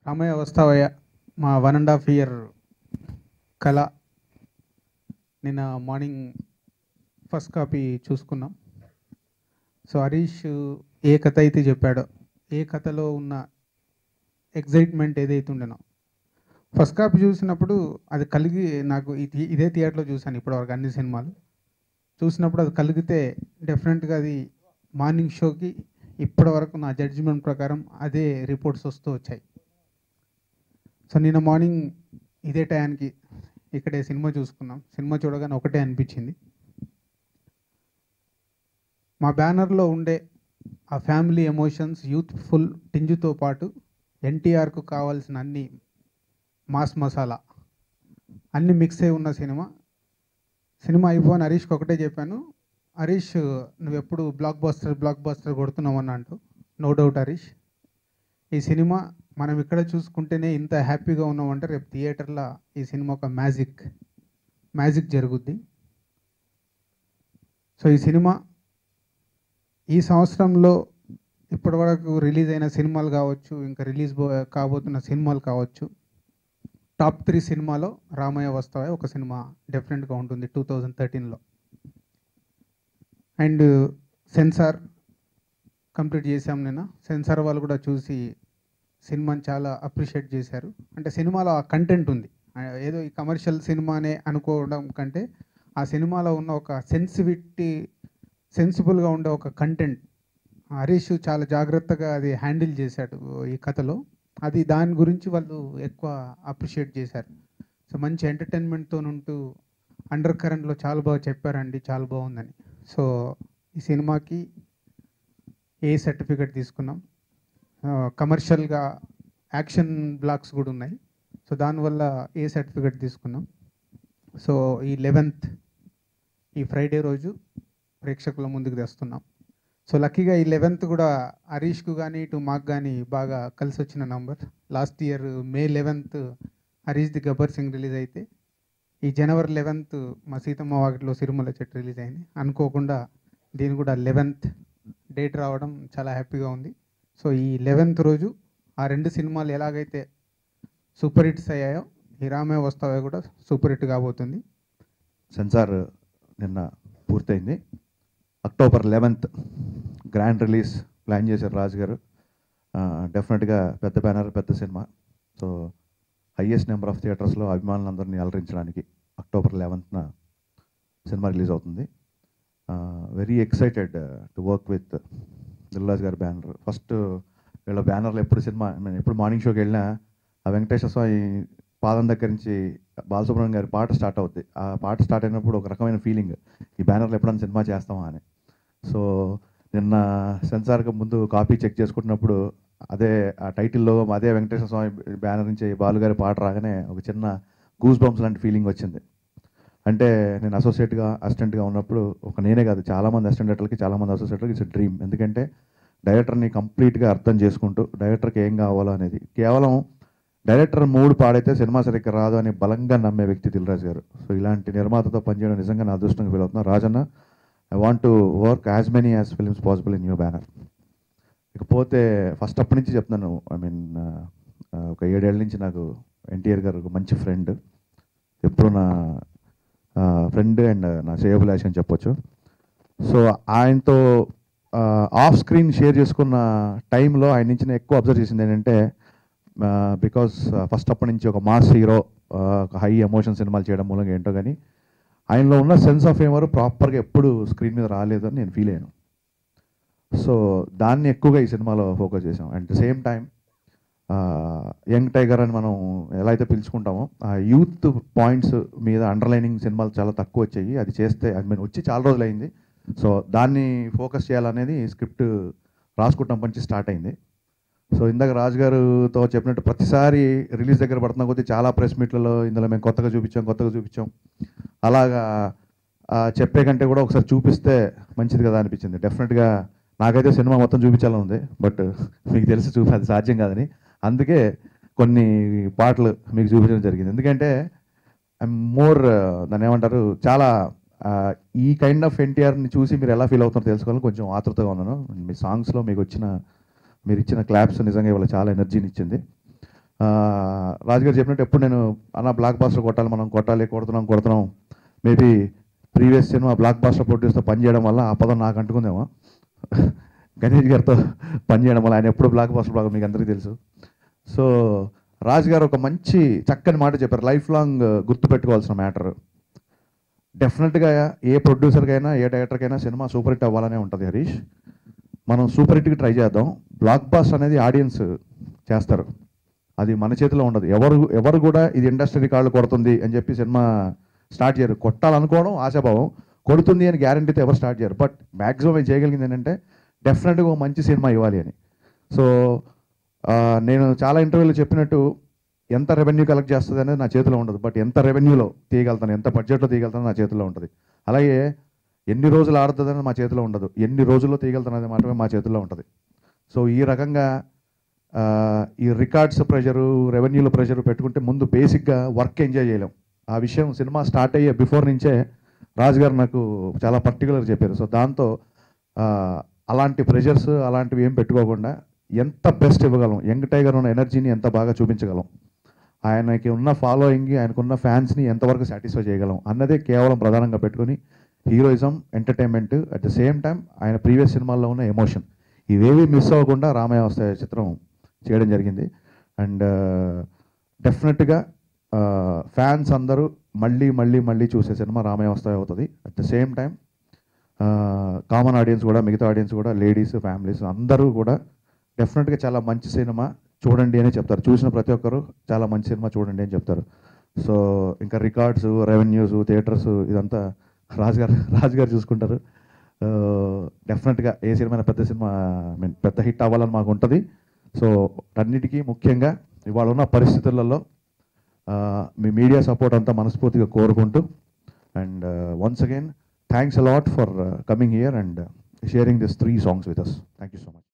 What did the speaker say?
రామయ్య వస్తావయ్య మా one and half year కళ నిన్న మార్నింగ్ ఫస్ట్ కాపీ చూసుకున్నాం సో హరీష్ ఏ కథ అయితే చెప్పాడో ఏ కథలో ఉన్న ఎగ్జైట్మెంట్ ఏదైతే ఉండేనో ఫస్ట్ కాపీ చూసినప్పుడు అది కలిగి నాకు ఇది- ఇదే థియేటర్లో చూశాను ఇప్పటివరకు అన్ని సినిమాలు చూసినప్పుడు అది కలిగితే డెఫినెట్గా అది మార్నింగ్ షోకి ఇప్పటి వరకు నా జడ్జిమెంట్ ప్రకారం అదే రిపోర్ట్స్ వస్తూ వచ్చాయి సో నిన్న మార్నింగ్ ఇదే టయానికి ఇక్కడే సినిమా చూసుకున్నాం సినిమా చూడగానే ఒకటే అనిపించింది మా బ్యానర్లో ఉండే ఆ ఫ్యామిలీ ఎమోషన్స్ యూత్ఫుల్ టింజుతో పాటు ఎన్టీఆర్కు కావాల్సిన అన్ని మాస్ మసాలా అన్ని మిక్స్ అయి ఉన్న సినిమా సినిమా అయిపోయిన హరీష్కి ఒకటే చెప్పాను హరీష్ నువ్వు ఎప్పుడు బ్లాక్ బస్టర్ బ్లాక్ బస్టర్ కొడుతున్నావు అని అంటూ నో డౌట్ హరీష్ ఈ సినిమా మనం ఇక్కడ చూసుకుంటేనే ఇంత హ్యాపీగా ఉన్నామంటే రేపు థియేటర్లో ఈ సినిమా ఒక మ్యాజిక్ మ్యాజిక్ జరుగుద్ది సో ఈ సినిమా ఈ సంవత్సరంలో ఇప్పటివరకు రిలీజ్ అయిన సినిమాలు కావచ్చు ఇంకా రిలీజ్ కాబోతున్న సినిమాలు కావచ్చు టాప్ త్రీ సినిమాలో రామయ్య వస్తావే ఒక సినిమా డెఫినెట్గా ఉంటుంది టూ థౌజండ్ థర్టీన్లో అండ్ సెన్సార్ కంప్లీట్ చేసాం నేను సెన్సార్ వాళ్ళు కూడా చూసి సినిమాని చాలా అప్రిషియేట్ చేశారు అంటే సినిమాలో ఆ కంటెంట్ ఉంది ఆ ఏదో ఈ కమర్షియల్ సినిమానే అనుకోవడం కంటే ఆ సినిమాలో ఉన్న ఒక సెన్సివిటీ సెన్సిబుల్గా ఉండే ఒక కంటెంట్ హరీష్ చాలా జాగ్రత్తగా అది హ్యాండిల్ చేశాడు ఈ కథలో అది దాని గురించి వాళ్ళు ఎక్కువ అప్రిషియేట్ చేశారు సో మంచి ఎంటర్టైన్మెంట్తో ఉంటూ అండర్ కరెంట్లో చాలా బాగా చెప్పారండి చాలా బాగుందని సో ఈ సినిమాకి ఏ సర్టిఫికెట్ తీసుకున్నాం కమర్షియల్గా యాక్షన్ బ్లాక్స్ కూడా ఉన్నాయి సో దానివల్ల ఏ సర్టిఫికెట్ తీసుకున్నాం సో ఈ లెవెన్త్ ఈ ఫ్రైడే రోజు ప్రేక్షకుల ముందుకు తెస్తున్నాం సో లక్కీగా ఈ లెవెన్త్ కూడా హరీష్కు కానీ ఇటు మాకు కానీ బాగా కలిసి వచ్చిన number last year May eleventh Harish the Gabbar Singh release అయితే ఈ జనవరి లెవెన్త్ మా సీతమ్మ వాకిట్లో సిరిమల చెట్టు రిలీజ్ అయింది అనుకోకుండా దీని కూడా లెవెన్త్ డేట్ రావడం చాలా హ్యాపీగా ఉంది సో ఈ లెవెన్త్ రోజు ఆ రెండు సినిమాలు ఎలాగైతే సూపర్ హిట్స్ అయ్యాయో ఈ రామే వస్తావే కూడా సూపర్ హిట్ కాబోతుంది సెన్సార్ నిన్న పూర్తయింది October eleventh grand release plan చేశారు రాజు గారు డెఫినెట్గా పెద్ద బ్యానర్ పెద్ద cinema so highest number of థియేటర్స్లో అభిమానులందరినీ అలరించడానికి అక్టోబర్ లెవెన్త్న సినిమా రిలీజ్ అవుతుంది very excited to work with Dilraj గారి బ్యానర్ ఫస్ట్ వీళ్ళ బ్యానర్లో ఎప్పుడు సినిమా నేను ఎప్పుడు మార్నింగ్ షోకి వెళ్ళినా ఆ వెంకటేశ్వర స్వామి పాదం దగ్గర నుంచి బాలసుబ్రహ్మణ్యం గారి పాట స్టార్ట్ అవుద్ది ఆ పాట స్టార్ట్ అయినప్పుడు ఒక రకమైన ఫీలింగ్ ఈ బ్యానర్లో ఎప్పుడైనా సినిమా చేస్తామా అని సో నిన్న సెన్సార్కి ముందు కాపీ చెక్ చేసుకుంటున్నప్పుడు అదే ఆ టైటిల్లో అదే వెంకటేశ్వర స్వామి బ్యానర్ నుంచి బాలుగారి పాట రాగానే ఒక చిన్న గూస్ బంప్స్ లాంటి ఫీలింగ్ వచ్చింది అంటే నేను అసోసియేట్గా అసిస్టెంట్గా ఉన్నప్పుడు ఒక నేనే కాదు చాలామంది అసిస్టెంట్ డైరెక్టర్లకి చాలామంది అసోసియేటర్కి ఇట్స్ డ్రీమ్ ఎందుకంటే డైరెక్టర్ని కంప్లీట్గా అర్థం చేసుకుంటూ డైరెక్టర్కి ఏం కావాలో అనేది కేవలం డైరెక్టర్ మూడు పాడైతే సినిమా సరిగ్గా రాదు అని బలంగా నమ్మే వ్యక్తి దిల్రాజ్ గారు సో ఇలాంటి నిర్మాతతో పనిచేయడం నిజంగా నా అదృష్టంగా ఫీల్ అవుతున్నా Rajanna I want to work as many as films possible in new banner ఇకపోతే ఫస్ట్ అప్పటి నుంచి చెప్తున్నాను ఐ మీన్ ఒక ఏడేళ్ళ నుంచి నాకు ఎన్టీఆర్ గారు ఒక మంచి ఫ్రెండ్ ఎప్పుడు నా ఫ్రెండ్ అండ్ నా శ్రేయభిలాష్ అని చెప్పొచ్చు సో ఆయనతో ఆఫ్ స్క్రీన్ షేర్ చేసుకున్న టైంలో ఆయన నుంచి నేను ఎక్కువ అబ్జర్వ్ చేసింది ఏంటంటే బికాస్ ఫస్ట్ అప్పటి నుంచి ఒక మాస్ హీరో ఒక హై ఎమోషన్ సినిమాలు చేయడం మూలంగా ఏంటో కానీ ఆయనలో ఉన్న సెన్స్ ఆఫ్ హ్యూమర్ ప్రాపర్గా ఎప్పుడు స్క్రీన్ మీద రాలేదు అని నేను ఫీల్ అయ్యాను సో దాన్ని ఎక్కువగా ఈ సినిమాలో ఫోకస్ చేసాం at the same time young tiger అని మనం ఎలా అయితే పిలుచుకుంటామో ఆ యూత్ పాయింట్స్ మీద అండర్లైనింగ్ సినిమాలు చాలా తక్కువ వచ్చాయి అది చేస్తే అది మేము వచ్చి చాలా రోజులు అయింది సో దాన్ని ఫోకస్ చేయాలనేది స్క్రిప్ట్ రాసుకుంటాం నుంచి స్టార్ట్ అయింది సో ఇందాక రాజు గారితో చెప్పినట్టు ప్రతిసారి రిలీజ్ దగ్గర పడుతున్న కొద్దీ చాలా ప్రెస్ మీట్లలో ఇందులో మేము కొత్తగా చూపించాం కొత్తగా చూపించాం అలాగా ఆ, చెప్పే కంటే కూడా ఒకసారి చూపిస్తే మంచిది కదా అనిపించింది డెఫినెట్గా నాకైతే సినిమా మొత్తం చూపించాలని ఉంది బట్ మీకు తెలిసి చూపి అది సాధ్యం కాదని అందుకే కొన్ని పాటలు మీకు చూపించడం జరిగింది ఎందుకంటే ఐఎమ్ మోర్ దాన్ని ఏమంటారు చాలా ఆ, ఈ కైండ్ ఆఫ్ ఎన్టీఆర్ని చూసి మీరు ఎలా ఫీల్ అవుతున్నారో తెలుసుకోవాలని కొంచెం ఆతృతగా ఉన్నాను మీ సాంగ్స్లో మీకు వచ్చిన మీరు ఇచ్చిన క్లాప్స్ నిజంగా ఇవాళ చాలా ఎనర్జీని ఇచ్చింది రాజుగారు చెప్పినట్టు ఎప్పుడు నేను అన్న బ్లాక్ బాస్టర్ కొట్టాలి మనం కొట్టాలి కొడుతున్నాం కొడుతున్నాం maybe previous cinema blockbuster ప్రొడ్యూస్తో పనిచేయడం వల్ల ఆ పదం నాకు అంటుకుందేమో గణేష్ గారితో పనిచేయడం వల్ల ఆయన ఎప్పుడు బ్లాక్ బాస్టర్ బ్లాక్ మీకు అందరికీ తెలుసు సో రాజు గారు ఒక మంచి చక్కని మాట చెప్పారు లైఫ్ లాంగ్ గుర్తుపెట్టుకోవాల్సిన మ్యాటర్ డెఫినెట్గా ఏ ప్రొడ్యూసర్కైనా ఏ డైరెక్టర్కైనా సినిమా సూపర్ హిట్ అవ్వాలనే ఉంటుంది హరీష్ మనం సూపర్ హిట్కి ట్రై చేద్దాం బ్లాక్ బాస్ అనేది ఆడియన్స్ చేస్తారు అది మన చేతిలో ఉండదు ఎవరు ఎవరు కూడా ఇది ఇండస్ట్రీ రికార్డులు కొడుతుంది అని చెప్పి సినిమా స్టార్ట్ చేయరు కొట్టాలనుకోవడం ఆశాభావం కొడుతుంది అని గ్యారంటీతో ఎవరు స్టార్ట్ చేయరు బట్ మ్యాక్సిమం ఏం చేయగలిగింది ఏంటంటే డెఫినెట్గా ఒక మంచి సినిమా ఇవ్వాలి అని సో ఆ, నేను చాలా ఇంటర్వ్యూలో చెప్పినట్టు ఎంత రెవెన్యూ కలెక్ట్ చేస్తుంది అనేది నా చేతిలో ఉండదు బట్ ఎంత రెవెన్యూలో తీయగలుగుతాను ఎంత బడ్జెట్లో తీయగలుగుతానో నా చేతిలో ఉంటుంది అలాగే ఎన్ని రోజులు ఆడుతుంది అనేది మా చేతిలో ఉండదు ఎన్ని రోజుల్లో తీయగలుగుతాను అనేది మాత్రమే మా చేతిలో ఉంటుంది సో ఈ రకంగా ఆ, ఈ రికార్డ్స్ ప్రెషరు రెవెన్యూల ప్రెషర్ పెట్టుకుంటే ముందు బేసిక్గా వర్క్ ఎంజాయ్ చేయలేం ఆ విషయం సినిమా స్టార్ట్ అయ్యే బిఫోర్ నుంచే రాజు గారు నాకు చాలా పర్టికులర్ చెప్పారు సో దాంతో ఆ, అలాంటి ప్రెషర్స్ అలాంటివి ఏం పెట్టుకోకుండా ఎంత బెస్ట్ ఇవ్వగలం యంగ్ టైగర్ ఉన్న ఎనర్జీని ఎంత బాగా చూపించగలం ఆయనకి ఉన్న ఫాలోయింగ్ ఆయనకున్న ఫ్యాన్స్ని ఎంతవరకు సాటిస్ఫై చేయగలం అన్నదే కేవలం ప్రధానంగా పెట్టుకొని heroism entertainment at the same time ఆయన ప్రీవియస్ సినిమాల్లో ఉన్న ఎమోషన్ ఇవేవి మిస్ అవ్వకుండా రామయ్య వస్తాయ చిత్రం చేయడం జరిగింది అండ్ డెఫినెట్గా ఫ్యాన్స్ అందరూ మళ్ళీ మళ్ళీ మళ్ళీ చూసే సినిమా రామయ్య వస్తాయ అవుతుంది at the same time common audience కూడా మిగతా ఆడియన్స్ కూడా లేడీస్ ఫ్యామిలీస్ అందరూ కూడా డెఫినెట్గా చాలా మంచి సినిమా చూడండి అని చెప్తారు చూసిన ప్రతి ఒక్కరు చాలా మంచి సినిమా చూడండి అని చెప్తారు సో ఇంకా రికార్డ్స్ రెవెన్యూస్ థియేటర్స్ ఇదంతా రాజు గారు రాజు గారు చూసుకుంటారు డెఫినెట్గా ఏ సినిమా పెద్ద సినిమా ఐ మీన్ పెద్ద హిట్ అవ్వాలని మాకు ఉంటుంది సో అన్నిటికీ ముఖ్యంగా ఇవాళ ఉన్న పరిస్థితులలో ఆ, మీ మీడియా సపోర్ట్ అంతా మనస్ఫూర్తిగా కోరుకుంటూ and once again thanks a lot for coming here and sharing this three songs with us thank you so much